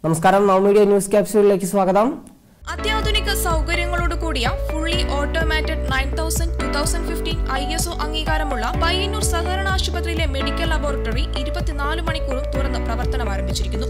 നമസ്കാരം നവമീഡിയ ന്യൂസ് ക്യാപ്സ്യൂളിലേക്ക് സ്വാഗതം അത്യാധുനിക സൗകര്യങ്ങളോട് കൂടിയ fully automated nine thousand two thousand fifteen I S O അംഗീകാരമുള്ള പയ്യന്നൂർ സഹകരണ ആശുപത്രിയിലെ മെഡിക്കൽ ലബോറട്ടറി ഇരുപത്തിനാല് മണിക്കൂറും തുറന്ന് പ്രവർത്തനം ആരംഭിച്ചിരിക്കുന്നു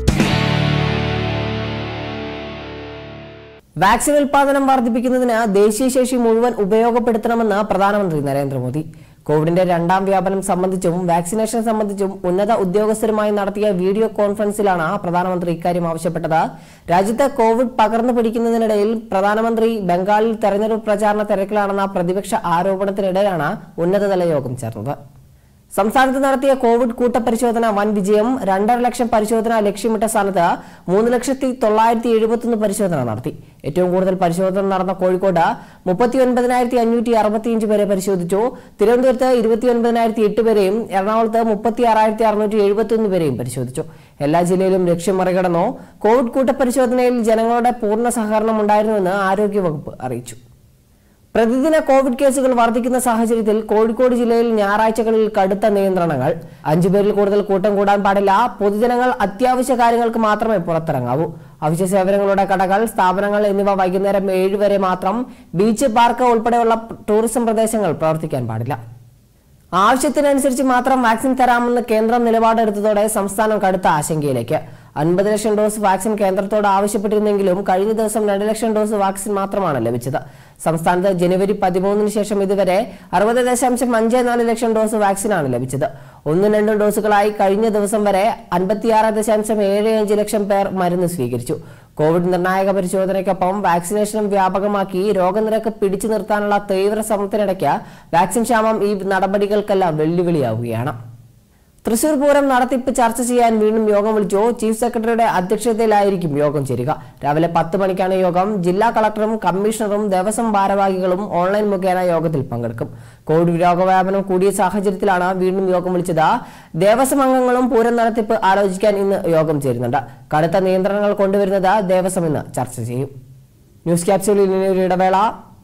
വാക്സിൻ ഉൽപാദനം വർദ്ധിപ്പിക്കുന്നതിന് ദേശീയ ശേഷി മുഴുവൻ ഉപയോഗപ്പെടുത്തണമെന്ന് പ്രധാനമന്ത്രി നരേന്ദ്രമോദി കോവിഡിന്റെ രണ്ടാം വ്യാപനം സംബന്ധിച്ചും വാക്സിനേഷൻ സംബന്ധിച്ചും ഉന്നത ഉദ്യോഗസ്ഥരുമായി നടത്തിയ വീഡിയോ കോൺഫറൻസിലാണ് പ്രധാനമന്ത്രി ഇക്കാര്യം ആവശ്യപ്പെട്ടത് രാജ്യത്ത് കോവിഡ് പകർന്നു പിടിക്കുന്നതിനിടയിൽ പ്രധാനമന്ത്രി ബംഗാളിൽ തെരഞ്ഞെടുപ്പ് പ്രചാരണ തിരക്കിലാണെന്ന പ്രതിപക്ഷ ആരോപണത്തിനിടെയാണ് ഉന്നതതല യോഗം ചേർന്നത് സംസ്ഥാനത്ത് നടത്തിയ കോവിഡ് കൂട്ടപരിശോധന വൻ വിജയം രണ്ടര ലക്ഷം പരിശോധന ലക്ഷ്യമിട്ട സ്ഥാനത്ത് മൂന്ന് ലക്ഷത്തി തൊള്ളായിരത്തി എഴുപത്തൊന്ന് പരിശോധന നടത്തി ഏറ്റവും കൂടുതൽ പരിശോധന നടന്ന കോഴിക്കോട് മുപ്പത്തി ഒൻപതിനായിരത്തി അഞ്ഞൂറ്റി അറുപത്തിയഞ്ച് പേരെ പരിശോധിച്ചു തിരുവനന്തപുരത്ത് ഇരുപത്തി ഒൻപതിനായിരത്തി എട്ട് പേരെയും എറണാകുളത്ത് മുപ്പത്തി ആറായിരത്തി അറുന്നൂറ്റി എഴുപത്തിയൊന്ന് പേരെയും പരിശോധിച്ചു എല്ലാ ജില്ലയിലും ലക്ഷ്യം മറികടന്നു കോവിഡ് കൂട്ടപരിശോധനയിൽ ജനങ്ങളുടെ പൂർണ്ണ സഹകരണം ഉണ്ടായിരുന്നുവെന്ന് ആരോഗ്യവകുപ്പ് അറിയിച്ചു പ്രതിദിന കോവിഡ് കേസുകൾ വർദ്ധിക്കുന്ന സാഹചര്യത്തിൽ കോഴിക്കോട് ജില്ലയിൽ ഞായറാഴ്ചകളിൽ കടുത്ത നിയന്ത്രണങ്ങൾ അഞ്ചു പേരിൽ കൂടുതൽ കൂട്ടം കൂടാൻ പാടില്ല പൊതുജനങ്ങൾ അത്യാവശ്യ കാര്യങ്ങൾക്ക് മാത്രമേ പുറത്തിറങ്ങാവൂ അവശ്യ സേവനങ്ങളുടെ കടകൾ സ്ഥാപനങ്ങൾ എന്നിവ വൈകുന്നേരം ഏഴ് വരെ മാത്രം ബീച്ച് പാർക്ക് ഉൾപ്പെടെയുള്ള ടൂറിസം പ്രദേശങ്ങൾ പ്രവർത്തിക്കാൻ പാടില്ല ആവശ്യത്തിനനുസരിച്ച് മാത്രം വാക്സിൻ തരാമെന്ന് കേന്ദ്രം നിലപാടെടുത്തതോടെ സംസ്ഥാനം കടുത്ത ആശങ്കയിലേക്ക് അൻപത് ലക്ഷം ഡോസ് വാക്സിൻ കേന്ദ്രത്തോട് ആവശ്യപ്പെട്ടിരുന്നെങ്കിലും കഴിഞ്ഞ ദിവസം രണ്ട് ലക്ഷം ഡോസ് വാക്സിൻ മാത്രമാണ് ലഭിച്ചത് സംസ്ഥാനത്ത് ജനുവരി പതിമൂന്നിന് ശേഷം ഇതുവരെ അറുപത് ദശാംശം അഞ്ച് നാല് ലക്ഷം ഡോസ് വാക്സിനാണ് ലഭിച്ചത് ഒന്നും രണ്ടും ഡോസുകളായി കഴിഞ്ഞ ദിവസം വരെ അൻപത്തിയാറ് ദശാംശം ഏഴ് അഞ്ച് ലക്ഷം പേർ മരുന്ന് സ്വീകരിച്ചു കോവിഡ് നിർണായക പരിശോധനയ്ക്കൊപ്പം വാക്സിനേഷനും വ്യാപകമാക്കി രോഗനിരക്ക് പിടിച്ചു നിർത്താനുള്ള തീവ്ര ശ്രമത്തിനിടയ്ക്ക് വാക്സിൻ ക്ഷാമം ഈ നടപടികൾക്കെല്ലാം വെല്ലുവിളിയാവുകയാണ് തൃശൂർ പൂരം നടത്തിപ്പ് ചർച്ച ചെയ്യാൻ വീണ്ടും യോഗം വിളിച്ചു ചീഫ് സെക്രട്ടറിയുടെ അധ്യക്ഷതയിലായിരിക്കും യോഗം ചേരുക രാവിലെ പത്ത് മണിക്കാണ് യോഗം ജില്ലാ കളക്ടറും കമ്മീഷണറും ദേവസ്വം ഭാരവാഹികളും ഓൺലൈൻ മുഖേന യോഗത്തിൽ പങ്കെടുക്കും കോവിഡ് രോഗവ്യാപനം കൂടിയ സാഹചര്യത്തിലാണ് വീണ്ടും യോഗം വിളിച്ചത് ദേവസ്വം അംഗങ്ങളും പൂരം നടത്തിപ്പ് ആലോചിക്കാൻ ഇന്ന് യോഗം ചേരുന്നുണ്ട് കടുത്ത നിയന്ത്രണങ്ങൾ കൊണ്ടുവരുന്നത് ദേവസ്വം ഇന്ന് ചർച്ച ചെയ്യും ന്യൂസ് ക്യാപ്സ്യൂളിൽ ഇനി ഒരു ഇടവേള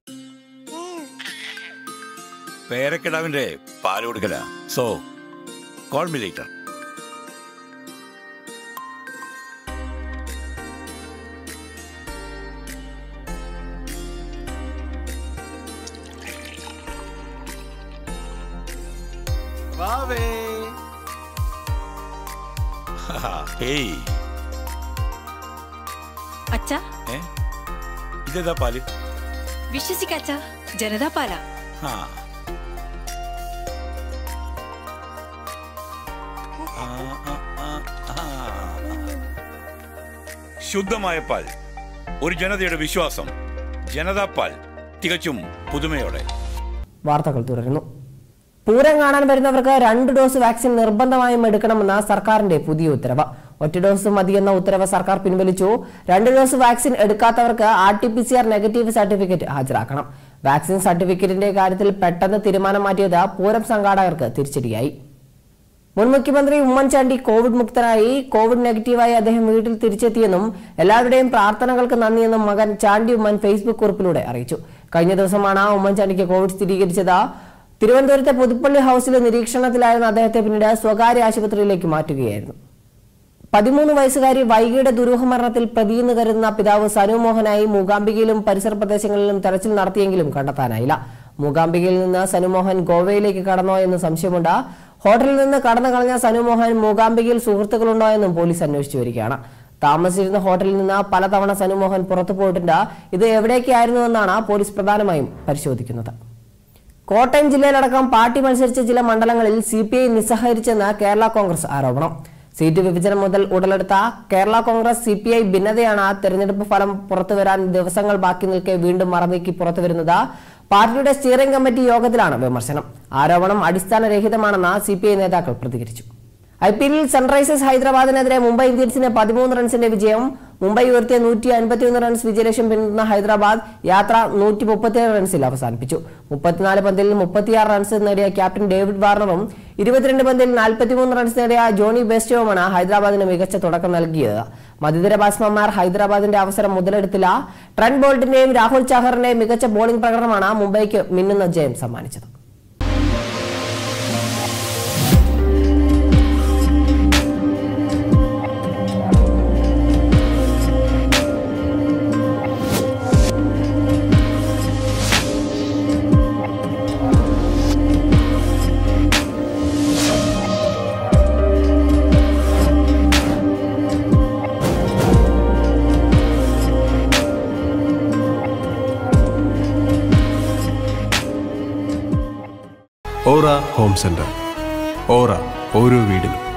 പേരക്കിടാവിന്റെ പാല് കൊടുക്കല സോ കോൾ മി ലേറ്റർ വാവേ ഹേയ് അച്ഛ ഏ ഇതേതാ പാല് വിശ്വസിക്കച്ച ജനതാ പാല ആ ആ, ആ, ആ, ആ. ശുദ്ധമായ പാൽ ഒരു ജനതയുടെ വിശ്വാസം ജനതാ പാൽ തികച്ചും പുതുമയോടെ വാർത്തകൾ തുടരുന്നു പൂരം കാണാൻ വരുന്നവർക്ക് രണ്ട് ഡോസ് വാക്സിൻ നിർബന്ധമായും എടുക്കണമെന്ന സർക്കാരിന്റെ പുതിയ ഉത്തരവ് ഒറ്റ ഡോസ് മതിയെന്ന ഉത്തരവ് സർക്കാർ പിൻവലിച്ചു രണ്ട് ഡോസ് വാക്സിൻ എടുക്കാത്തവർക്ക് R T P C R negative certificate ഹാജരാക്കണം വാക്സിൻ സർട്ടിഫിക്കറ്റിന്റെ കാര്യത്തിൽ പെട്ടെന്ന് തീരുമാനം മാറ്റിയത് പൂരം സംഘാടകർക്ക് തിരിച്ചടിയായി മുൻ മുഖ്യമന്ത്രി ഉമ്മൻചാണ്ടി കോവിഡ് മുക്തനായി കോവിഡ് നെഗറ്റീവായി അദ്ദേഹം വീട്ടിൽ തിരിച്ചെത്തിയെന്നും എല്ലാവരുടെയും പ്രാർത്ഥനകൾക്ക് നന്ദിയെന്നും മകൻ ചാണ്ടി ഉമ്മൻ ഫേസ്ബുക്ക് കുറിപ്പിലൂടെ അറിയിച്ചു കഴിഞ്ഞ ദിവസമാണ് ഉമ്മൻചാണ്ടിക്ക് കോവിഡ് സ്ഥിരീകരിച്ചത് തിരുവനന്തപുരത്തെ പുതുപ്പള്ളി ഹൌസിലെ നിരീക്ഷണത്തിലായിരുന്ന അദ്ദേഹത്തെ പിന്നീട് സ്വകാര്യ ആശുപത്രിയിലേക്ക് മാറ്റുകയായിരുന്നു പതിമൂന്ന് വയസ്സുകാരി വൈകിയുടെ ദുരൂഹമരണത്തിൽ പ്രതിയെന്ന് കരുതുന്ന പിതാവ് സനു മോഹനായി മൂകാംബികയിലും പരിസര പ്രദേശങ്ങളിലും തെരച്ചിൽ നടത്തിയെങ്കിലും കണ്ടെത്താനായില്ല മൂകാംബികയിൽ നിന്ന് സനുമോഹൻ ഗോവയിലേക്ക് കടന്നോ എന്ന് സംശയമുണ്ട് ഹോട്ടലിൽ നിന്ന് കടന്നു കളഞ്ഞ സനുമോഹൻ മൂകാംബികയിൽ സുഹൃത്തുക്കളുണ്ടോ എന്നും പോലീസ് അന്വേഷിച്ചു വരികയാണ് താമസിച്ചിരുന്ന ഹോട്ടലിൽ നിന്ന് പലതവണ സനുമോഹൻ പുറത്തു പോയിട്ടുണ്ട് ഇത് എവിടേക്കായിരുന്നുവെന്നാണ് പോലീസ് പ്രധാനമായും പരിശോധിക്കുന്നത് കോട്ടയം ജില്ലയിലടക്കം പാർട്ടി മത്സരിച്ച ചില മണ്ഡലങ്ങളിൽ സി പി ഐ നിസ്സഹകരിച്ചെന്ന് കേരള കോൺഗ്രസ് ആരോപണം സീറ്റ് വിഭജനം മുതൽ ഉടലെടുത്ത Kerala Congress C P I ഭിന്നതയാണ് തെരഞ്ഞെടുപ്പ് ഫലം പുറത്തുവരാൻ ദിവസങ്ങൾ ബാക്കി നിൽക്കെ വീണ്ടും മറന്നീക്കി പുറത്തുവരുന്നത് പാർട്ടിയുടെ സ്റ്റിയറിംഗ് കമ്മിറ്റി യോഗത്തിലാണ് വിമർശനം ആരോപണം അടിസ്ഥാനരഹിതമാണെന്ന് സി പി ഐ നേതാക്കൾ പ്രതികരിച്ചു ഐ പി എല്ലിൽ സൺറൈസേഴ്സ് ഹൈദരാബാദിനെതിരെ മുംബൈ ഇന്ത്യൻസിന് പതിമൂന്ന് റൺസിന്റെ വിജയം മുംബൈ ഉയർത്തിയ നൂറ്റി അൻപത്തിയൊന്ന് റൺസ് വിജയലക്ഷ്യം പിന്തുടർന്ന ഹൈദരാബാദ് യാത്ര നൂറ്റി മുപ്പത്തിയേഴ് റൺസിൽ അവസാനിപ്പിച്ചു മുപ്പത്തിനാല് പന്തിൽ മുപ്പത്തിയാറ് റൺസ് നേടിയ ക്യാപ്റ്റൻ ഡേവിഡ് വാർണറും ഇരുപത്തിരണ്ട് പന്തിൽ നാൽപ്പത്തിമൂന്ന് റൺസ് നേടിയ ജോണി ബെസ്റ്റോവുമാണ് ഹൈദരാബാദിന് മികച്ച തുടക്കം നൽകിയത് മധ്യതര ബാറ്റ്സ്മാൻമാർ ഹൈദരാബാദിന്റെ അവസരം മുതലെടുത്തില്ല ട്രെന്റ് ബോൾട്ടിന്റെയും രാഹുൽ ചാഹറിന്റെയും മികച്ച ബോളിംഗ് പ്രകടനമാണ് മുംബൈക്ക് മിന്നുന്ന ജയം സമ്മാനിച്ചത് ഓറ ഹോം സെന്റർ ഓറ ഓരോ വീടിനും